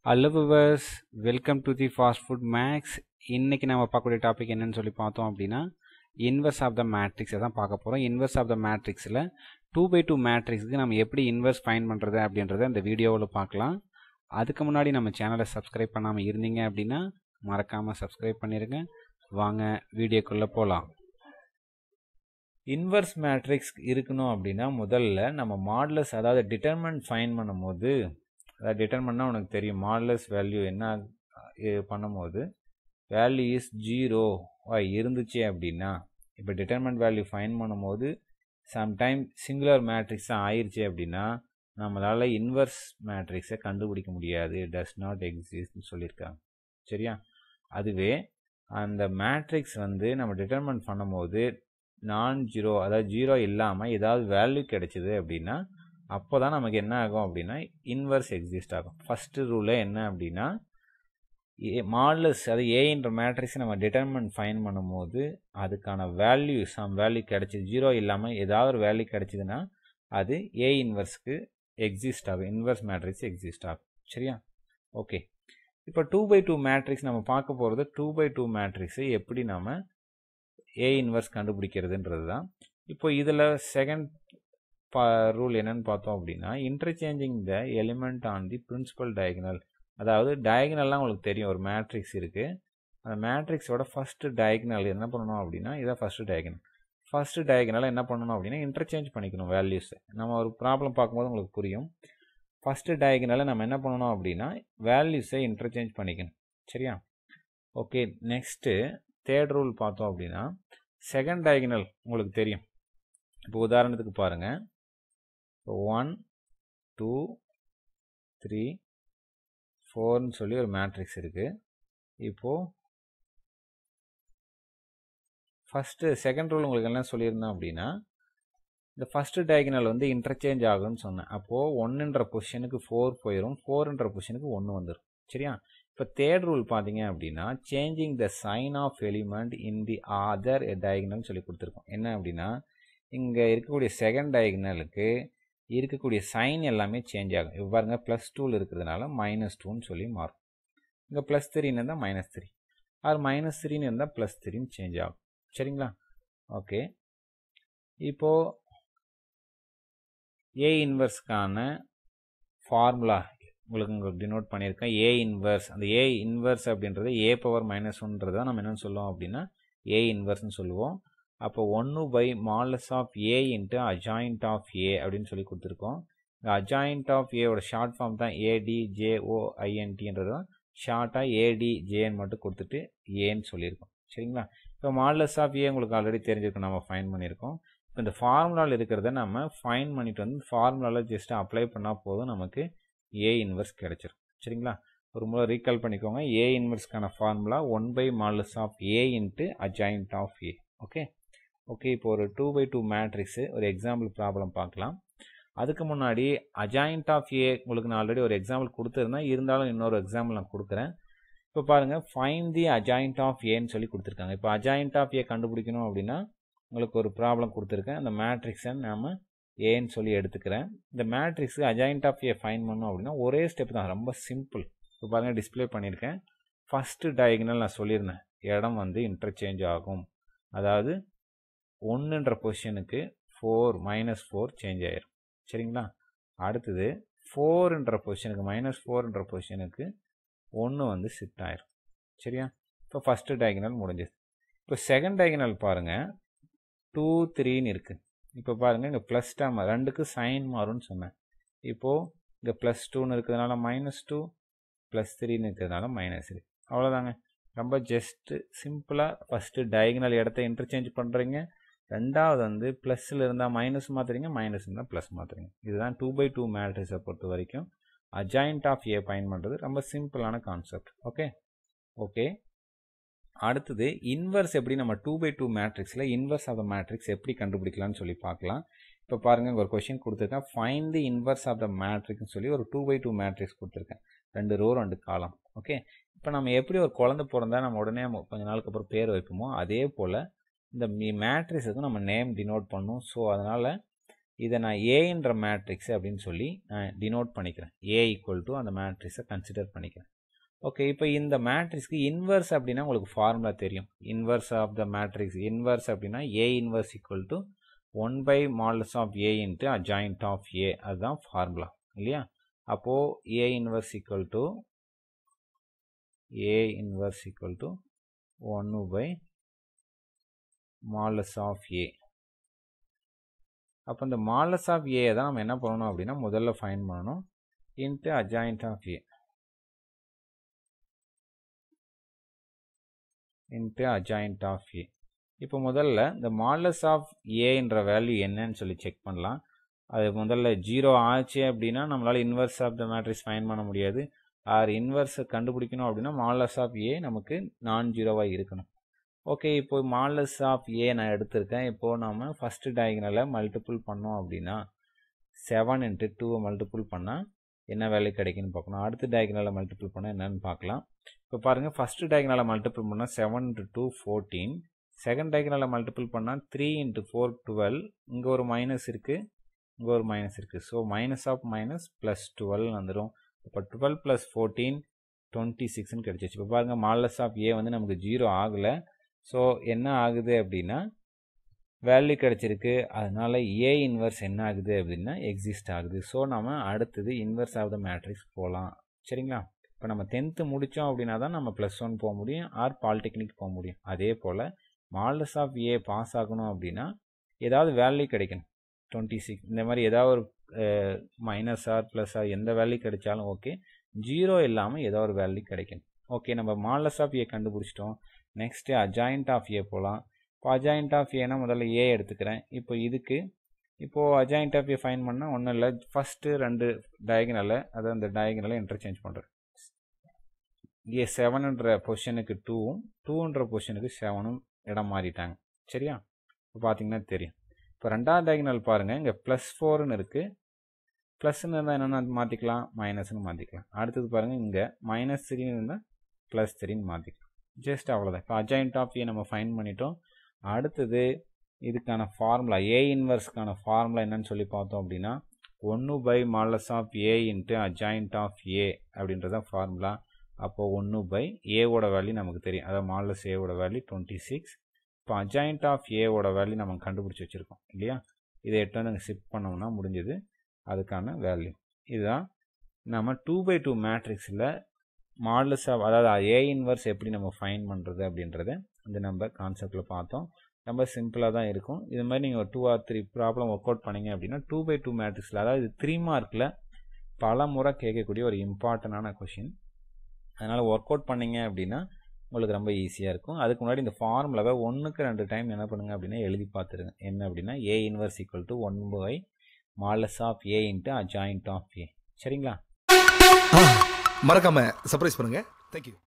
hello viewers welcome to the fast food max இன்றைக்கி நம்ம பார்க்கக்கூடிய டாபிக் என்னன்னு சொல்லி பார்த்தோம் அப்படின்னா இன்வெர்ஸ் ஆஃப் த மேட்ரிக்ஸை தான் பார்க்க போகிறோம் இன்வெர்ஸ் ஆஃப் த மேட்ரிக்ஸில் டூ பை டூ மேட்ரிக்ஸுக்கு நம்ம எப்படி இன்வெர்ஸ் ஃபைன் பண்ணுறது அப்படின்றத இந்த வீடியோவில் பார்க்கலாம் அதுக்கு முன்னாடி நம்ம சேனலை சப்ஸ்கிரைப் பண்ணாமல் இருந்தீங்க அப்படின்னா மறக்காமல் சப்ஸ்கிரைப் பண்ணிடுங்க வாங்க வீடியோக்குள்ளே போகலாம் இன்வெர்ஸ் மேட்ரிக்ஸ் இருக்கணும் அப்படின்னா முதல்ல நம்ம மாடலஸ் அதாவது டிட்டர்மெண்ட் ஃபைன் பண்ணும்போது அதாவது டிட்டர்மெண்ட்னா உனக்கு தெரியும் மாடலஸ் வேல்யூ என்ன அஹ், பண்ணும்போது வேல்யூ இஸ் ஜீரோ இருந்துச்சு அப்படின்னா இப்போ டிட்டர்மெண்ட் வேல்யூ ஃபைன் பண்ணும்போது சம்டைம் சிங்குலர் மேட்ரிக்ஸ் தான் ஆயிருச்சு அப்படின்னா நம்மளால் இன்வெர்ஸ் மேட்ரிக்ஸை கண்டுபிடிக்க முடியாது டஸ் நாட் எக்ஸிஸ்ட்னு சொல்லியிருக்காங்க சரியா அதுவே அந்த மேட்ரிக்ஸ் வந்து நம்ம டிட்டர்மெண்ட் பண்ணும்போது நான் ஜீரோ அதாவது ஜீரோ இல்லாமல் ஏதாவது வேல்யூ கிடைச்சிது அப்படின்னா அப்போ தான் நமக்கு என்ன ஆகும் அப்படின்னா இன்வெர்ஸ் எக்ஸிஸ்ட் ஆகும் ஃபஸ்ட்டு ரூலே என்ன அப்படின்னா ஏ மாடலஸ் அது ஏன்ற மேட்ரிக்ஸ் நம்ம டிட்டர்மெண்ட் ஃபைன் பண்ணும்போது அதுக்கான வேல்யூ சம் வேல்யூ கிடைச்சிது ஜீரோ இல்லாமல் ஏதாவது ஒரு வேல்யூ கிடைச்சிதுன்னா அது ஏ இன்வெர்ஸ்க்கு எக்ஸிஸ்ட் ஆகும் இன்வெர்ஸ் மேட்ரிக்ஸ் எக்ஸிஸ்ட் ஆகும் சரியா ஓகே இப்போ டூ பை டூ மேட்ரிக்ஸ் நம்ம பார்க்க போகிறது டூ பை டூ மேட்ரிக்ஸை எப்படி நம்ம ஏ இன்வெர்ஸ் கண்டுபிடிக்கிறதுன்றது தான் இப்போ இதில் செகண்ட் பா ரூல் என்னன்னு பார்த்தோம் அப்படின்னா interchanging the element on the principal diagonal அதாவது டயகனல்லாம் உங்களுக்கு தெரியும் ஒரு மேட்ரிக்ஸ் இருக்குது அந்த மேட்ரிக்ஸோட ஃபஸ்ட்டு டயகனல் என்ன பண்ணணும் அப்படின்னா இதான் ஃபஸ்ட்டு டயகனல் ஃபஸ்ட்டு டயகனலை என்ன பண்ணணும் அப்படின்னா இன்டர்சேஞ்ச் பண்ணிக்கணும் வேல்யூஸை நம்ம ஒரு ப்ராப்ளம் பார்க்கும்போது உங்களுக்கு புரியும் ஃபஸ்ட்டு டயகனலை நம்ம என்ன பண்ணணும் அப்படின்னா வேல்யூஸை இன்டர்சேஞ்ச் பண்ணிக்கணும் சரியா ஓகே நெக்ஸ்ட்டு தேர்ட் ரூல் பார்த்தோம் அப்படின்னா செகண்ட் டயகனல் உங்களுக்கு தெரியும் இப்போ உதாரணத்துக்கு பாருங்கள் இப்போ ஒன் டூ த்ரீ ஃபோர்னு சொல்லி ஒரு மேட்ரிக்ஸ் இருக்குது இப்போது ஃபஸ்ட்டு செகண்ட் ரூல் உங்களுக்கு என்ன சொல்லியிருந்தோம் அப்படின்னா இந்த ஃபஸ்ட்டு டயகனல் வந்து இன்டர்சேஞ்ச் ஆகும்னு சொன்னேன் அப்போது ஒன்றுன்ற பொசிஷனுக்கு ஃபோர் போயிடும் ஃபோர்ன்ற பொசிஷனுக்கு ஒன்று வந்துடும் சரியா இப்போ தேர்ட் ரூல் பார்த்தீங்க அப்படின்னா changing the sign of element in the other diagonal சொல்லி கொடுத்துருக்கோம் என்ன அப்படின்னா இங்கே இருக்கக்கூடிய செகண்ட் டயகனலுக்கு இருக்கக்கூடிய சைன் எல்லாமே சேஞ்ச் ஆகும் இப்போ பாருங்க ப்ளஸ் டூவில் இருக்கிறதுனால மைனஸ் டூன்னு சொல்லி மாறும் இங்கே ப்ளஸ் த்ரீன்னு இருந்தால் மைனஸ் த்ரீ ஆர் மைனஸ் த்ரீன்னு இருந்தால் ப்ளஸ் த்ரீன்னு சேஞ்ச் ஆகும் சரிங்களா ஓகே இப்போது ஏ இன்வெர்ஸ்க்கான ஃபார்முலா உங்களுக்கு உங்களுக்கு டினோட் பண்ணியிருக்கேன் ஏ இன்வெர்ஸ் அந்த ஏ இன்வெர்ஸ் அப்படின்றது ஏ பவர் மைனஸ் ஒன்றது நம்ம என்னென்னு சொல்லுவோம் அப்படின்னா ஏ இன்வெர்ஸ்னு சொல்லுவோம் அப்போ ஒன்று by modulus of A into adjoint of A அப்படின்னு சொல்லி கொடுத்துருக்கோம் இந்த அஜாயிண்ட் ஆஃப் ஏவோட ஷார்ட் ஃபார்ம் தான் ஏடி ஜேஓஐஎன்டின்றது தான் ஷார்ட்டாக ஏடி ஜேன்னு மட்டும் கொடுத்துட்டு ஏன்னு சொல்லியிருக்கோம் சரிங்களா இப்போ மாலஸ் ஆஃப் ஏ உங்களுக்கு ஆல்ரெடி தெரிஞ்சிருக்கும் நம்ம ஃபைன் பண்ணியிருக்கோம் இப்போ இந்த ஃபார்முலாவில் இருக்கிறத நம்ம ஃபைன் பண்ணிட்டு வந்து ஃபார்முலாவில் ஜஸ்ட் அப்ளை பண்ணால் போதும் நமக்கு ஏ இன்வெர்ஸ் கிடச்சிரும் சரிங்களா ஒரு முறை ரீகால் பண்ணிக்கோங்க ஏ இன்வெர்ஸ்க்கான formula one by modulus of A into adjoint of A okay okay இப்போ ஒரு டூ பை டூ மேட்ரிக்ஸு ஒரு எக்ஸாம்பிள் ப்ராப்ளம் பார்க்கலாம் அதுக்கு முன்னாடி அஜாயிண்ட் ஆஃப் ஏ உங்களுக்கு நான் ஆல்ரெடி ஒரு எக்ஸாம்பிள் கொடுத்துருந்தேன் இருந்தாலும் இன்னொரு எக்ஸாம்பிள் நான் கொடுக்குறேன் இப்போ பாருங்கள் ஃபைன் தி அஜாயிண்ட் ஆஃப் ஏன்னு சொல்லி கொடுத்துருக்காங்க இப்போ அஜாயிண்ட் ஆஃப் ஏ கண்டுபிடிக்கணும் அப்படின்னா உங்களுக்கு ஒரு ப்ராப்ளம் கொடுத்துருக்கேன் அந்த மேட்ரிக்ஸை நாம் ஏன்னு சொல்லி எடுத்துக்கிறேன் இந்த மேட்ரிக்ஸுக்கு அஜாயிண்ட் ஆஃப் ஏ ஃபைன் பண்ணோம் அப்படின்னா ஒரே ஸ்டெப் தான் ரொம்ப சிம்பிள் இப்போ பாருங்கள் டிஸ்ப்ளே பண்ணியிருக்கேன் ஃபஸ்ட்டு டயகனல் நான் சொல்லியிருந்தேன் இடம் வந்து இன்டர்சேஞ்ச் ஆகும் அதாவது ஒன்றுன்ற பொசிஷனுக்கு ஃபோர் மைனஸ் ஃபோர் சேஞ்ச் ஆயிரும் சரிங்களா அடுத்தது ஃபோர்ன்ற பொசிஷனுக்கு மைனஸ் ஃபோர்ன்ற பொசிஷனுக்கு ஒன்று வந்து ஷிஃப்ட் ஆயிரும் சரியா இப்போ ஃபஸ்ட்டு டயகனல் முடிஞ்சது இப்போ செகண்ட் டயகனல் பாருங்கள் டூ த்ரீன்னு இருக்குது இப்போ பாருங்கள் இங்கே ப்ளஸ் டேம் ரெண்டுக்கு சைன் மாறும்னு சொன்னேன் இப்போது இங்கே ப்ளஸ் டூன்னு இருக்கிறதுனால மைனஸ் டூ ப்ளஸ் த்ரீன்னு இருக்கிறதுனால மைனஸ் த்ரீ அவ்வளோதாங்க ரொம்ப ஜஸ்ட்டு சிம்பிளாக ஃபஸ்ட்டு டயகனல் இடத்த இன்டர்சேஞ்ச் பண்ணுறீங்க ரெண்டாவது வந்து ப்ளஸ்ஸில் இருந்தால் மைனஸ் மாற்றுறீங்க மைனஸ் இருந்தால் ப்ளஸ் மாற்றுறீங்க இதுதான் டூ பை டூ மேட்ரிக்ஸை பொறுத்த வரைக்கும் அஜாயிண்ட் ஆஃப் ஏ பயன் பண்ணுறது ரொம்ப சிம்பிளான கான்செப்ட் ஓகே ஓகே அடுத்தது இன்வெர்ஸ் எப்படி நம்ம டூ பை டூ மேட்ரிக்ஸில் இன்வெர்ஸ் ஆஃப் த மேட்ரிக்ஸ் எப்படி கண்டுபிடிக்கலாம்னு சொல்லி பார்க்கலாம் இப்போ பாருங்கள் ஒரு கொஷின் கொடுத்துருக்கேன் find the inverse of the மேட்ரிக்ஸ்னு சொல்லி ஒரு டூ பை டூ மேட்ரிக்ஸ் கொடுத்துருக்கேன் ரெண்டு ரோ ரெண்டு காலம் ஓகே இப்போ நம்ம எப்படி ஒரு குழந்தை பிறந்தா நம்ம உடனே கொஞ்ச நாளுக்கு அப்புறம் பேர் வைப்போமோ அதே போல் இந்த மேட்ரிக்ஸுக்கு நம்ம நேம் டினோட் பண்ணும் ஸோ அதனால் இதை நான் ஏன்ற மேட்ரிக்ஸ் அப்படின்னு சொல்லி நான் டினோட் பண்ணிக்கிறேன் ஏ ஈக்குவல் டு அந்த மேட்ரிக்ஸை கன்சிடர் பண்ணிக்கிறேன் ஓகே இப்போ இந்த மேட்ரிக்ஸ்க்கு இன்வர்ஸ் அப்படின்னா உங்களுக்கு ஃபார்முலா தெரியும் inverse of the matrix inverse அப்படின்னா A inverse equal to one by modulus of A into adjoint of A அதுதான் ஃபார்முலா இல்லையா அப்போது A inverse equal to A inverse equal to ஒன்று பை மாலஸ் ஆஃப் ஏ அப்போ இந்த மாலஸ் of ஏ தான் நம்ம என்ன பண்ணணும் அப்படின்னா முதல்ல ஃபைன் பண்ணணும் into adjoint of A into adjoint of A இப்போ முதல்ல இந்த மாலஸ் ஆஃப் ஏன்ற வேல்யூ என்னன்னு சொல்லி செக் பண்ணலாம் அது முதல்ல ஜீரோ ஆச்சு அப்படின்னா நம்மளால் inverse of the matrix find பண்ண முடியாது ஆர் இன்வர்ஸை கண்டுபிடிக்கணும் அப்படின்னா மாலஸ் ஆஃப் ஏ நமக்கு நான் ஜீரோவாக இருக்கணும் ஓகே இப்போ மாலஸ் ஆஃப் ஏ நான் எடுத்திருக்கேன் இப்போது நம்ம ஃபஸ்ட்டு டயக்னலை மல்டிபிள் பண்ணோம் அப்படின்னா செவன் இன்ட்டு டூவை மல்டிபிள் பண்ணால் என்ன வேல்யூ கிடைக்குன்னு பார்க்கணும் அடுத்த டயக்னலில் மல்டிபிள் பண்ணால் என்னென்னு பார்க்கலாம் இப்போ பாருங்கள் ஃபஸ்ட்டு டயக்னலில் மல்டிபிள் பண்ணால் seven into two fourteen second டயக்னலில் மல்டிபிள் பண்ணால் த்ரீ இன்ட்டு ஃபோர் டுவெல் இங்கே ஒரு மைனஸ் இருக்குது இங்கே ஒரு மைனஸ் இருக்குது so minus of minus plus twelve வந்துடும் இப்போ டுவெல் ப்ளஸ் ஃபோர்டீன் டுவெண்ட்டி சிக்ஸ்னு கிடச்சிச்சு இப்போ பாருங்கள் மாலஸ் ஆஃப் ஏ வந்து நமக்கு ஜீரோ ஆகலை ஸோ என்ன ஆகுது அப்படின்னா வேல்யூ கிடச்சிருக்கு அதனால ஏ இன்வர்ஸ் என்ன ஆகுது அப்படின்னா எக்ஸிஸ்ட் ஆகுது ஸோ நம்ம அடுத்தது இன்வர்ஸ் ஆஃப் த மேட்ரிக்ஸ் போகலாம் சரிங்களா இப்போ நம்ம டென்த்து முடித்தோம் அப்படின்னா தான் நம்ம ப்ளஸ் ஒன் போக முடியும் ஆர் பாலிடெக்னிக் போக முடியும் அதே போல் மாலஸ் ஆஃப் ஏ பாஸ் ஆகணும் அப்படின்னா ஏதாவது வேல்யூ கிடைக்கணும் டுவெண்ட்டி சிக்ஸ் இந்த மாதிரி ஏதாவது ஒரு மைனஸ் ஆர் ப்ளஸ் ஆர் எந்த வேல்யூ கிடைச்சாலும் ஓகே ஜீரோ இல்லாமல் ஏதோ ஒரு வேல்யூ கிடைக்கணும் ஓகே நம்ம மாலஸ் ஆஃப் ஏ கண்டுபிடிச்சிட்டோம் நெக்ஸ்ட்டு அஜாயிண்ட் ஆஃப் ஏ போகலாம் இப்போ அஜாயிண்ட் ஆஃப் ஏனா முதல்ல ஏ எடுத்துக்கிறேன் இப்போ இதுக்கு இப்போது அஜாயிண்ட் ஆஃப் ஏ ஃபைன் பண்ணால் ஒன்றும் இல்லை ஃபஸ்ட்டு ரெண்டு டயகனலை அதை அந்த டயகனலை இன்டர்சேஞ்ச் பண்ணுறேன் ஏ செவனுன்ற பொசிஷனுக்கு டூவும் டூன்ற பொசிஷனுக்கு செவனும் இடம் மாறிட்டாங்க சரியா இப்போ பார்த்தீங்கன்னா தெரியும் இப்போ ரெண்டாவது டயகனல் பாருங்கள் இங்கே ப்ளஸ் ஃபோர்னு இருக்குது ப்ளஸ்ன்னு இருந்தால் என்னென்ன மாற்றிக்கலாம் மைனஸ்னு மாற்றிக்கலாம் அடுத்தது பாருங்கள் இங்கே மைனஸ் த்ரீன்னு இருந்தால் ப்ளஸ் த்ரீன்னு மாற்றிக்கலாம் ஜஸ்ட் அவ்வளோதான் இப்போ அஜாயிண்ட் ஆஃப் ஏ நம்ம ஃபைன் பண்ணிட்டோம் அடுத்தது இதுக்கான ஃபார்முலா ஏ இன்வர்ஸ்க்கான ஃபார்முலா என்னன்னு சொல்லி பார்த்தோம் அப்படின்னா ஒன்று by modulus of A into adjoint of A அப்படின்றத ஃபார்முலா அப்போது ஒன்று பை ஏவோட வேல்யூ நமக்கு தெரியும் அதாவது மாலஸ் ஏவோட வேல்யூ டுவெண்ட்டி சிக்ஸ் இப்போ அஜாயிண்ட் ஆஃப் ஏவோட வேல்யூ நம்ம கண்டுபிடிச்சி வச்சுருக்கோம் இல்லையா இதை எட்டு வந்து ஷிஃப்ட் பண்ணோம்னா முடிஞ்சது அதுக்கான வேல்யூ இதுதான் நம்ம டூ பை டூ மேட்ரிக்ஸில் மாடல்ஸ் ஆஃப் அதாவது ஏ இன்வர்ஸ் எப்படி நம்ம ஃபைன் பண்ணுறது அப்படின்றத இந்த நம்ம கான்செப்டில் பார்த்தோம் ரொம்ப சிம்பிளாக தான் இருக்கும் இது மாதிரி நீங்கள் ஒரு two or three problem work out பண்ணீங்க அப்படின்னா டூ பை டூ மேட்ரிக்ஸில் அதாவது த்ரீ மார்க்கில் பல முறை கேட்கக்கூடிய ஒரு இம்பார்ட்டண்டான கொஷின் அதனால் ஒர்க் அவுட் பண்ணீங்க அப்படின்னா உங்களுக்கு ரொம்ப ஈஸியாக இருக்கும் அதுக்கு முன்னாடி இந்த ஃபார்முலாவை ஒன்றுக்கு ரெண்டு டைம் என்ன பண்ணுங்க அப்படின்னா எழுதி பார்த்துருங்க என்ன அப்படின்னா A inverse equal to one by modulus of A into adjoint of A சரிங்களா மறக்காம சர்ப்ரைஸ் பண்ணுங்க தேங்க்யூ